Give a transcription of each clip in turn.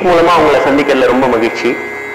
Week மூலமா உங்களை சந்திக்கிறதுல ரொம்ப மகிழ்ச்சி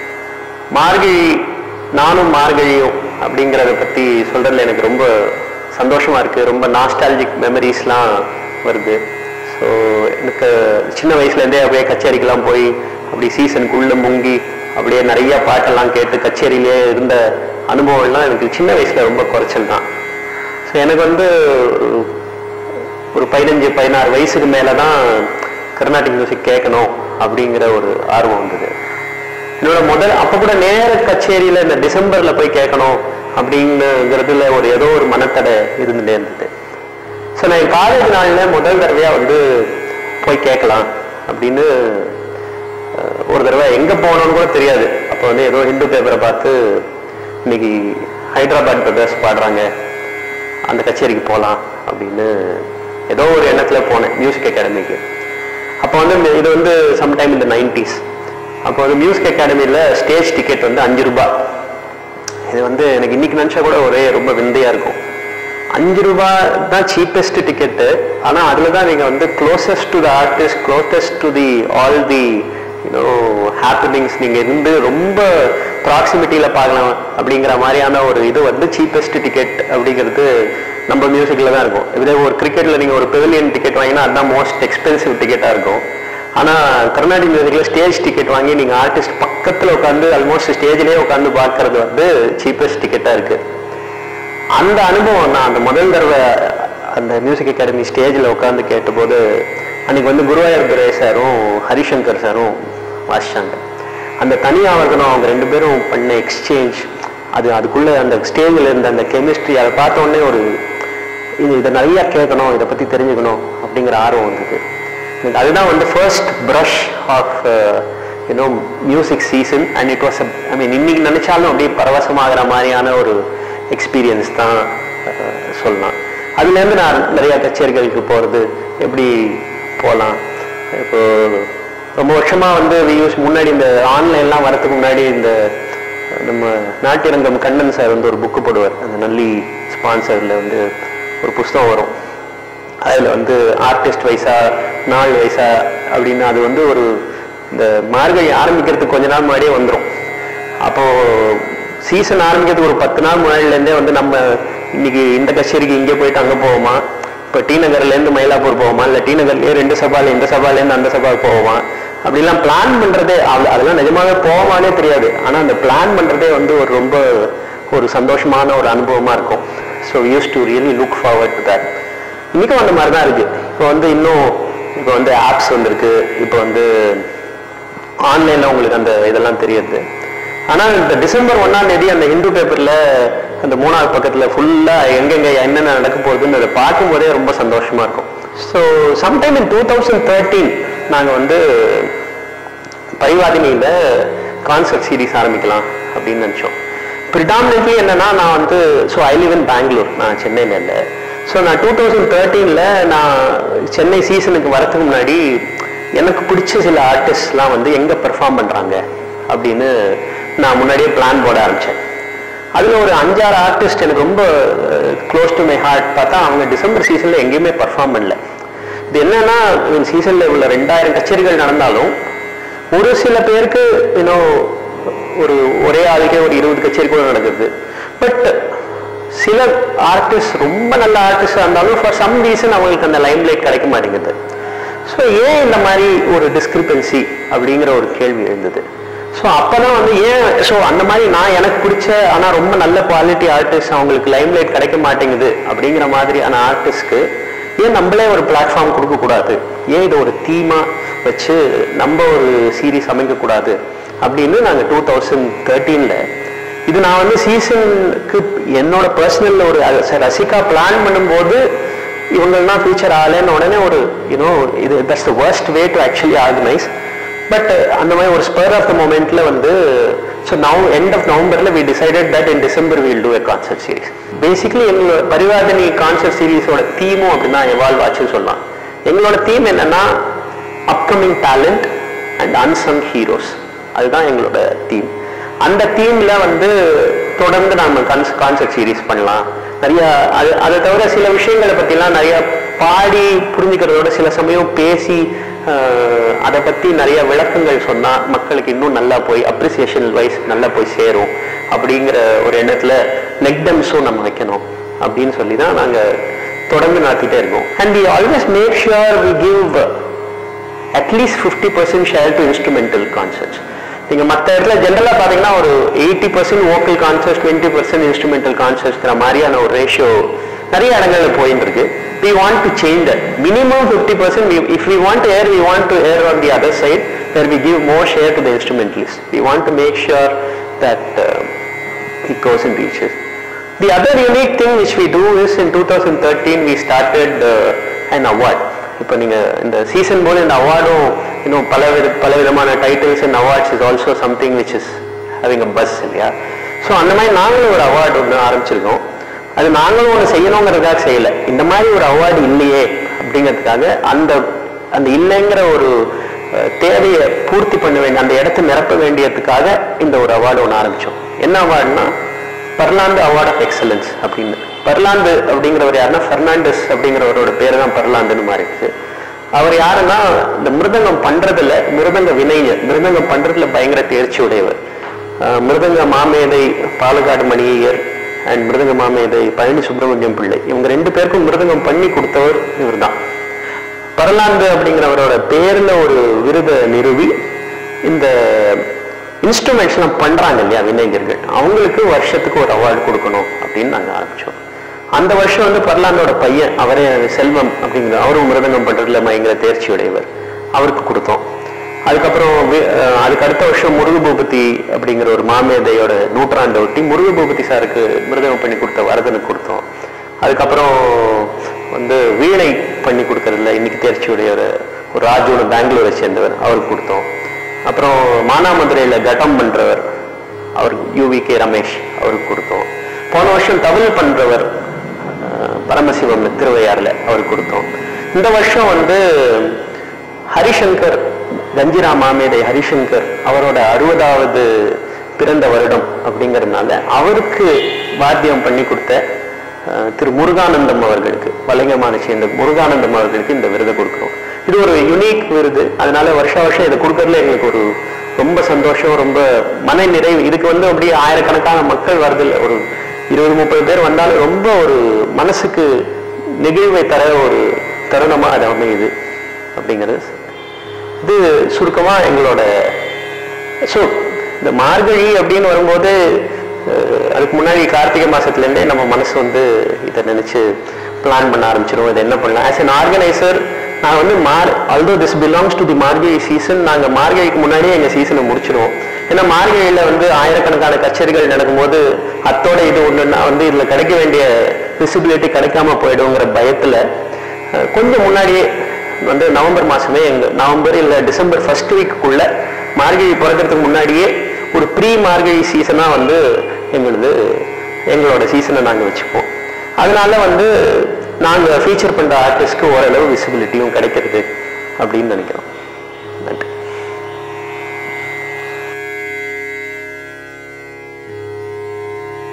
மார்கழி நானும் மார்கழியும் அப்படிங்கிறத பத்தி சொல்றதுல எனக்கு ரொம்ப சந்தோஷமா இருக்கு ரொம்ப நாஸ்டாலஜிக் மெமரிஸ்லாம் வருது ஸோ எனக்கு சின்ன வயசுல இருந்தே அப்படியே கச்சேரிக்கெல்லாம் போய் அப்படி சீசனுக்குள்ள முங்கி அப்படியே நிறைய பாட்டெல்லாம் கேட்டு கச்சேரியிலே இருந்த அனுபவம்லாம் எனக்கு சின்ன வயசுல ரொம்ப குறைச்சல் தான் ஸோ எனக்கு வந்து ஒரு- ஒரு பதினஞ்சு பதினாறு வயசுக்கு மேலே தான் கர்நாடிக் மியூசிக் கேட்கணும் அப்படிங்கிற ஒரு ஆர்வம் வந்தது என்னோட முதல் அப்போ கூட நேர கச்சேரியில் இந்த டிசம்பரில் போய் கேட்கணும் அப்படிங்கிறதுல ஒரு ஏதோ ஒரு மனத்தடை இருந்துட்டே இருந்தது ஸோ நான் என் காலேஜ் நாளில் முதல் தடவையாக வந்து போய் கேட்கலாம் அப்படின்னு அஹ், ஒரு தடவை எங்கே போகணும்னு கூட தெரியாது அப்போ வந்து ஏதோ ஹிந்து பேப்பரை பார்த்து இன்னைக்கு ஹைதராபாத் பிரதர்ஸ் பாடுறாங்க அந்த கச்சேரிக்கு போகலாம் அப்படின்னு ஏதோ ஒரு எண்ணத்தில் போனேன் மியூசிக் அகாடமிக்கு அப்போ வந்து இந்த- இது வந்து சம்டைம் இந்த நைன்டிஸ் அப்போ வந்து மியூசிக் அகாடமியில் ஸ்டேஜ் டிக்கெட் வந்து அஞ்சு ரூபாய் இது வந்து எனக்கு இன்னைக்கு நினச்சா கூட ஒரே ரொம்ப விந்தையாக இருக்கும் அஞ்சு ரூபாய் தான் சீப்பஸ்ட் டிக்கெட்டு ஆனால் அதில் தான் நீங்கள் வந்து closest to the artist closest to the all the you know happenings நீங்கள் இருந்து ரொம்ப ப்ராக்சிமிட்டியில் பார்க்கலாம் அப்படிங்கிற மாதிரியான ஒரு இது வந்து சீப்பஸ்ட் டிக்கெட் அப்படிங்கிறது நம்ம மியூசிக்கில் தான் இருக்கும் இதே ஒரு கிரிக்கெட்டில் நீங்கள் ஒரு பெவிலியன் டிக்கெட் வாங்கினா அதுதான் மோஸ்ட் எக்ஸ்பென்சிவ் டிக்கெட்டாக இருக்கும் ஆனால் கர்நாடிக் மியூசிக்கில் ஸ்டேஜ் டிக்கெட் வாங்கி நீங்கள் ஆர்டிஸ்ட் பக்கத்தில் உட்காந்து ஆல்மோஸ்ட் ஸ்டேஜ்லேயே உட்காந்து பார்க்கறது வந்து சீப்பஸ்ட் டிக்கெட்டாக இருக்குது அந்த அனுபவம் நான் அந்த முதல் தடவை அந்த மியூசிக் அகாடமி ஸ்டேஜில் உட்காந்து கேட்டபோது அன்னைக்கு வந்து குருவாயூர் துரை சாரும் ஹரிசங்கர் சாரும் வாசிச்சாங்க அந்த தனியாவர்தனம் அவங்க ரெண்டு பேரும் பண்ண எக்ஸ்சேஞ்ச் அது அதுக்குள்ள அந்த ஸ்டேஜில் இருந்த அந்த கெமிஸ்ட்ரி அதை பார்த்த உடனே ஒரு இது இதை நிறைய கேட்கணும் இதை பற்றி தெரிஞ்சுக்கணும் அப்படிங்கிற ஆர்வம் வந்தது எனக்கு அதுதான் வந்து first brush of you know music season and it was I mean இன்னைக்கு நினைச்சாலும் அப்படியே பரவசமாகிற மாதிரியான ஒரு எக்ஸ்பீரியன்ஸ் தான் அஹ், சொல்லலாம் அதுலேருந்து நான் நிறைய கச்சேரிகளுக்கு போகிறது எப்படி போகலாம் இப்போ ரொம்ப வருஷமா வந்து யூஸ் முன்னாடி இந்த ஆன்லைன்லாம் வரதுக்கு முன்னாடி இந்த நம்ம நாட்டியரங்கம் கண்ணன் சார் வந்து ஒரு புக்கு போடுவார் அந்த நல்லி ஸ்பான்சரில் வந்து ஒரு புஸ்தகம் வரும் அதில் வந்து ஆர்டிஸ்ட் வைஸா நாள் வைஸா அப்படின்னு அது வந்து ஒரு இந்த மார்கழி ஆரம்பிக்கிறதுக்கு கொஞ்ச நாள் முன்னாடியே வந்துடும் அப்போ சீசன் ஆரம்பிக்கிறதுக்கு ஒரு பத்து நாள் முன்னாடிலேருந்தே வந்து நம்ம இன்னைக்கு இந்த கச்சேரிக்கு இங்கே போயிட்டு அங்கே போவோமா இப்போ டி நகர்லேருந்து மயிலாப்பூர் போவோமா இல்லை டி நகர்லேயே ரெண்டு சபால இந்த சபாலேருந்து அந்த சபாவுக்கு போவோமா அப்படிலாம் பிளான் பண்ணுறதே அது அதெல்லாம் நிஜமாவே போவானே தெரியாது ஆனால் அந்த பிளான் பண்ணுறதே வந்து ஒரு ரொம்ப ஒரு சந்தோஷமான ஒரு அனுபவமாக இருக்கும் so use to really look forward to that இன்னைக்கும் அந்த மாதிரி தான் இருக்கு இப்போ வந்து இன்னும் இப்போ வந்து ஆப்ஸ் வந்திருக்கு இப்போ வந்து ஆன்லைனில் உங்களுக்கு அந்த இதெல்லாம் தெரியுது ஆனால் இந்த டிசம்பர் ஒன்றாம் தேதி அந்த ஹிந்து பேப்பரில் அந்த மூணாவது பக்கத்தில் ஃபுல்லாக எங்கெங்க என்னென்ன நடக்க போகுதுன்னு அதை பார்க்கும்போதே ரொம்ப சந்தோஷமா இருக்கும் so sometime in two thousand thirteen நாங்கள் வந்து பரிவாதினியில் கான்சர்ட் சீரிஸ் ஆரம்பிக்கலாம் அப்படின்னு நினச்சோம் ப்ரிடாமினெட்லி என்னன்னா நான் வந்து so I live in Bangalore நான் சென்னையில் இல்லை ஸோ நான் டூ தௌசண்ட் தேர்ட்டீனில் நான் சென்னை சீசனுக்கு வரதுக்கு முன்னாடி எனக்கு பிடிச்ச சில ஆர்டிஸ்ட்லாம் வந்து எங்கே பெர்ஃபார்ம் பண்ணுறாங்க அப்படின்னு நான் முன்னாடியே பிளான் போட ஆரம்பித்தேன் அதில் ஒரு அஞ்சாறு ஆர்டிஸ்ட் எனக்கு ரொம்ப க்ளோஸ் டு மை ஹார்ட் பார்த்தா அவங்க டிசம்பர் சீசனில் எங்கேயுமே பர்ஃபார்ம் பண்ணல இது என்னன்னா சீசனில் உள்ள ரெண்டாயிரம் கச்சேரிகள் நடந்தாலும் ஒரு சில பேருக்கு இன்னும் ஒரு ஒரே ஆளுக்கே ஒரு இருபது கச்சேரி கூட நடக்குது பட் சில ஆர்டிஸ்ட் ரொம்ப நல்ல ஆர்டிஸ்டாக இருந்தாலும் ஃபார் சம் ரீசன் அவங்களுக்கு அந்த லைம்லைட் கிடைக்க மாட்டேங்குது ஸோ ஏன் இந்த மாதிரி ஒரு டிஸ்கிரிபன்சி அப்படிங்கிற ஒரு கேள்வி எழுந்தது ஸோ அப்பதான் வந்து ஏன் ஸோ அந்த மாதிரி நான் எனக்கு பிடிச்ச ஆனால் ரொம்ப நல்ல குவாலிட்டி ஆர்டிஸ்ட் அவங்களுக்கு லைம்லைட் கிடைக்க மாட்டேங்குது அப்படிங்கிற மாதிரியான ஆர்டிஸ்ட்க்கு ஏன் நம்மளே ஒரு பிளாட்ஃபார்ம் கொடுக்கக்கூடாது ஏன் இதை ஒரு தீமா வச்சு நம்ம ஒரு சீரீஸ் அமைக்கக்கூடாது அப்படின்னு நாங்கள் டூ தௌசண்ட் தேர்ட்டீனில் இது நான் வந்து சீசனுக்கு என்னோட பர்சனல் ஒரு அ- ரசிகா பிளான் பண்ணும்போது இவங்கெல்லாம் ஃபியூச்சர் ஆகலைன்னு உடனே ஒரு யூனோ இது that's the worst way to actually organise but அந்த மாதிரி ஒரு ஸ்பேர் ஆஃப் த மூமெண்ட்ல வந்து ஸோ நவ் எண்ட் ஆஃப் நவம்பர்ல we decided that in December will do a concert series basically எங்களோட பரிவாதனி கான்சர்ட் சீரிஸோட தீமும் அப்படின்னா எவால்வ் ஆச்சுன்னு சொல்லலாம் எங்களோட தீம் என்னன்னா upcoming talent and unsung heroes அதுதான் எங்களோட தீம் அந்த தீம்ல வந்து தொடர்ந்து நாம கான்செப்ட் சீரிஸ் பண்ணலாம் நிறைய அது அதை தவிர சில விஷயங்களை பற்றிலாம் நிறைய பாடி புரிஞ்சுக்கிறதோட சில சமயம் பேசி அஹ், அதை பத்தி நிறைய விளக்கங்கள் சொன்னா மக்களுக்கு இன்னும் நல்லா போய் அப்ரிசியேஷன் வைஸ் நல்லா போய் சேரும் அப்படிங்கிற ஒரு எண்ணத்துல நெக்டம்ஸும் நம்ம வைக்கணும் அப்படின்னு சொல்லி தான் நாங்க தொடர்ந்து நடத்திட்டே இருக்கோம் and we always make sure we give at least fifty percent share to instrumental concerts நீங்க மற்ற இடத்துல ஜென்ரலா பாத்தீங்கன்னா ஒரு eighty percent vocal concerts twenty percent instrumental கான்சர்ட்ஸ்ங்கிற மாதிரியான ஒரு ரேஷியோ நிறைய இடங்கள்ல போயிட்டு இருக்கு we want to change that minimum fifty percent if we want err we want to err on the other side where we give more share to the instrumentalist we want to make sure that it goes and reaches. The other unique thing which we do is in 2013 we started uh, an award. இப்போ நீங்க இந்த season போது இந்த அவார்டும் இன்னும் பல வித பல விதமான titles and awards is also something which is having a buzz இல்லையா ஸோ அந்த மாதிரி நாங்களும் ஒரு அவார்டு ஒன்று ஆரம்பிச்சிருக்கோம் அது நாங்களும் ஒன்று செய்யணுங்கிறதுக்காக செய்யலை இந்த மாதிரி ஒரு அவார்டு இல்லையே அப்படிங்கிறதுக்காக அந்த அந்த இல்லைங்கிற ஒரு அஹ், தேவையை பூர்த்தி பண்ண வேண்டிய அந்த இடத்தை நிரப்ப வேண்டியதுக்காக இந்த ஒரு அவார்டு ஒன்று ஆரம்பிச்சோம் என்ன அவார்டுனா பர்லாந்து அவார்ட் ஆஃப் எக்ஸலன்ஸ் அப்படின்னு பர்லாந்து அப்படிங்கிறவர் யாருன்னா ஃபெர்னாண்டஸ் அப்படிங்கிறவரோட பேர் தான் பர்லாந்துன்னு மாறிடுச்சு அவர் யாருன்னா இந்த மிருதங்கம் பண்றதுல மிருதங்க வினைஞர் மிருதங்கம் பண்றதுல பயங்கர தேர்ச்சி உடையவர் அஹ், மிருதங்க மாமேதை பாலக்காடு மணியையர் அண்ட் மிருதங்க மாமேதை பழனி சுப்பிரமணியம் பிள்ளை இவங்க ரெண்டு பேருக்கும் மிருதங்கம் பண்ணி கொடுத்தவர் இவர்தான் பரலாந்து அப்படிங்கிறவரோட பேர்ல ஒரு விருதை நிறுவி இந்த இன்ஸ்ட்ருமெண்ட்ஸ்லாம் பண்றாங்க இல்லையா வினைஞர்கள் அவங்களுக்கு வருஷத்துக்கு ஒரு அவார்டு கொடுக்கணும் அப்படின்னு நாங்க ஆரம்பிச்சோம் அந்த வருஷம் வந்து பர்லாந்தோட பையன் அவரே செல்வம் அப்படிங்கிற அவரும் மிருதங்கம் பண்றதுல பயங்கர தேர்ச்சி உடையவர் அவருக்கு கொடுத்தோம் அதுக்கப்புறம் வி- அஹ் அதுக்கு அடுத்த வருஷம் முருகு பூபதி அப்படிங்கிற ஒரு மாமேதையோட நூற்றாண்டை ஒட்டி முருகு பூபதி சாருக்கு மிருதங்கம் பண்ணி கொடுத்த வரதனுக்கு கொடுத்தோம் அதுக்கப்புறம் வந்து வீணை பண்ணி கொடுக்கறதுல இன்னைக்கு தேர்ச்சி உடைய ஒரு ஒரு ராஜுன்னு பெங்களூரை சேர்ந்தவர் அவருக்கு கொடுத்தோம் அப்புறம் மானாமதுரையில் கட்டம் பண்றவர் அவர் யூவி கே ரமேஷ் அவருக்கு கொடுத்தோம் போன வருஷம் தவில் பண்றவர் அஹ், பரமசிவம் திருவையாறுல அவருக்கு கொடுத்தோம் இந்த வருஷம் வந்து ஹரிசங்கர் கஞ்சிரா மாமேதை ஹரிசங்கர் அவரோட அறுபதாவது பிறந்த வருடம் அப்படிங்கறதுனால அவருக்கு வாத்தியம் பண்ணி கொடுத்த அஹ், திரு முருகானந்தம் அவர்களுக்கு வலைங்கமான சேர்ந்த முருகானந்தம் அவர்களுக்கு இந்த விருதை கொடுக்கிறோம் இது ஒரு யுனிக் விருது அதனால வருஷா வருஷம் இதை கொடுக்கறதுல எங்களுக்கு ஒரு ரொம்ப சந்தோஷம் ரொம்ப மன நிறைவு இதுக்கு வந்து அப்படியே ஆயிரக்கணக்கான மக்கள் வரதில்லை ஒரு இருபது முப்பது பேர் வந்தாலும் ரொம்ப ஒரு மனசுக்கு நெகிழ்வை தர ஒரு தருணமா அது அமையுது அப்படிங்கிறது இது சுருக்கமா எங்களோட ஸோ இந்த மார்கழி அப்படின்னு வரும்போது அஹ், அதுக்கு முன்னாடி கார்த்திகை மாசத்துலேருந்தே நம்ம மனசு வந்து இதை நினைச்சு பிளான் பண்ண ஆரம்பிச்சிடும் இதை என்ன பண்ணலாம் ஆஸ் an ஆர்கனைசர் நான் வந்து மார் although this belongs to the Margazhi season நாங்கள் மார்கழிக்கு முன்னாடியே எங்கள் சீசனை முடிச்சிடுவோம் ஏன்னா மார்கழியில் வந்து ஆயிரக்கணக்கான கச்சேரிகள் நடக்கும்போது அத்தோட இது ஒன்றுன்னா வந்து இதில் கிடைக்க வேண்டிய விசிபிலிட்டி கிடைக்காம போயிடுங்கிற பயத்தில் அஹ், கொஞ்சம் முன்னாடியே வந்து நவம்பர் மாசமே எங்க நவம்பர் இல்ல டிசம்பர் ஃபர்ஸ்ட் வீக்குள்ள மார்கழி பிறக்கிறதுக்கு முன்னாடியே ஒரு ப்ரீ மார்கழி சீசனா வந்து எங்களுது எங்களோட சீசனை நாங்க வச்சுப்போம் அதனால வந்து நாங்க ஃபீச்சர் பண்ற ஆர்டிஸ்ட்க்கு ஓரளவு விசிபிலிட்டியும் கிடைக்கிறது அப்படின்னு நினைக்கிறோம் நன்றி